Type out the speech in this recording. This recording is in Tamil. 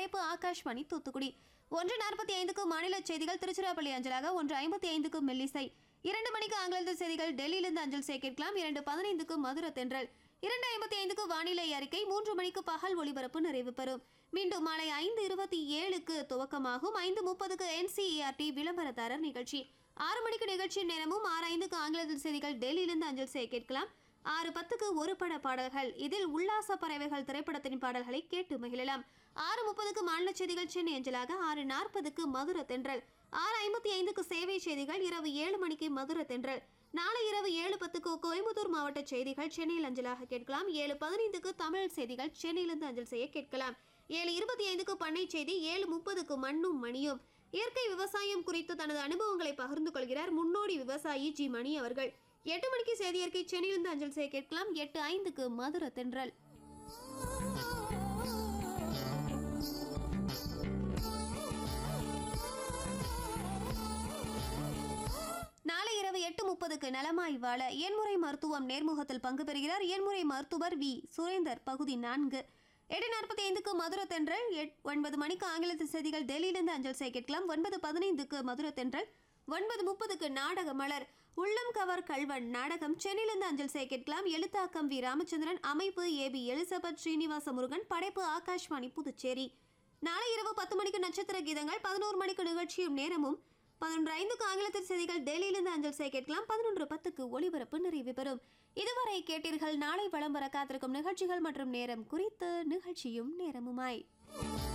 படைப்பு ஆகாஷ்வாணி தூத்துக்குடி ஒன்று நாற்பத்தி ஐந்துக்கு மாநில செய்திகள் திருச்சிராப்பள்ளி அஞ்சலாக ஒன்று ஐம்பத்தி ஐந்துக்கு மெல்லிசை இரண்டு மணிக்கு ஆங்கிலத்தில் செய்திகள் டெல்லியிலிருந்து அஞ்சல் செய்ய கேட்கலாம் இரண்டு பதினைந்துக்கு மதுர தென்றல் இரண்டு ஐம்பத்தி ஐந்துக்கு வானிலை அறிக்கை மூன்று மணிக்கு பகல் ஒளிபரப்பு நிறைவு பெறும் மீண்டும் மாலை ஐந்து இருபத்தி ஏழுக்கு துவக்கமாகும் ஐந்து முப்பதுக்கு என்சிஇஆர்டி விளம்பரதாரர் நிகழ்ச்சி ஆறு மணிக்கு நிகழ்ச்சி நேரமும் ஆறு ஐந்துக்கு ஆங்கிலத்தில் செய்திகள் டெல்லியிலிருந்து அஞ்சல் செய்ய கேட்கலாம் ஆறு பத்துக்கு ஒரு பட பாடல்கள் இதில் உல்லாச பறவைகள் திரைப்படத்தின் பாடல்களை கேட்டு மகிழலாம் ஆறு முப்பதுக்கு மாநில செய்திகள் சென்னை அஞ்சலாக ஆறு நாற்பதுக்கு மதுர தென்றல் ஆறு ஐம்பத்தி ஐந்துக்கு சேவை செய்திகள் இரவு ஏழு மணிக்கு மதுர தென்றல் நாளை இரவு ஏழு பத்துக்கு கோயம்புத்தூர் மாவட்ட செய்திகள் சென்னையில் அஞ்சலாக கேட்கலாம் ஏழு பதினைந்துக்கு தமிழ் செய்திகள் சென்னையிலிருந்து அஞ்சல் செய்ய கேட்கலாம் ஏழு இருபத்தி ஐந்துக்கு பண்ணை செய்தி ஏழு முப்பதுக்கு மண்ணும் மணியும் இயற்கை விவசாயம் குறித்து தனது அனுபவங்களை பகிர்ந்து கொள்கிறார் முன்னோடி விவசாயி ஜி மணி அவர்கள் எட்டு மணிக்கு செய்தி இயற்கை சென்னையிலிருந்து அஞ்சல் செய்ய கேட்கலாம் எட்டு ஐந்துக்கு மதுர தென்றல் நாளை இரவு எட்டு முப்பதுக்கு நலமாய் வாழ எண்முறை மருத்துவம் நேர்முகத்தில் பங்கு பெறுகிறார் எண்முறை மருத்துவர் வி சுரேந்தர் பகுதி நான்கு எட்டு நாற்பத்தி ஐந்துக்கு மதுரை தென்றல் எட் ஒன்பது மணிக்கு ஆங்கிலத்தில் செய்திகள் டெல்லியிலிருந்து அஞ்சல் செய்ய கேட்கலாம் ஒன்பது பதினைந்துக்கு மதுரை தென்றல் ஒன்பது முப்பதுக்கு நாடக மலர் உள்ளம் கவர் கல்வன் நாடகம் சென்னையிலிருந்து அஞ்சல் செய்ய கேட்கலாம் எழுத்தாக்கம் வி ராமச்சந்திரன் அமைப்பு ஏபி எலிசபெத் ஸ்ரீனிவாச முருகன் படைப்பு ஆகாஷ்வாணி புதுச்சேரி நாளை இரவு பத்து மணிக்கு நட்சத்திர கீதங்கள் பதினோரு மணிக்கு நிகழ்ச்சியும் நேரமும் பதினொன்று ஐந்துக்கு ஆங்கிலத்தில் செய்திகள் டெல்லியிலிருந்து அஞ்சல் செய்ய கேட்கலாம் பதினொன்று பத்துக்கு ஒளிபரப்பு நிறைவு பெறும் இதுவரை கேட்டீர்கள் நாளை வலம் வர காத்திருக்கும் நிகழ்ச்சிகள் மற்றும் நேரம் குறித்து நிகழ்ச்சியும் நேரமுமாய்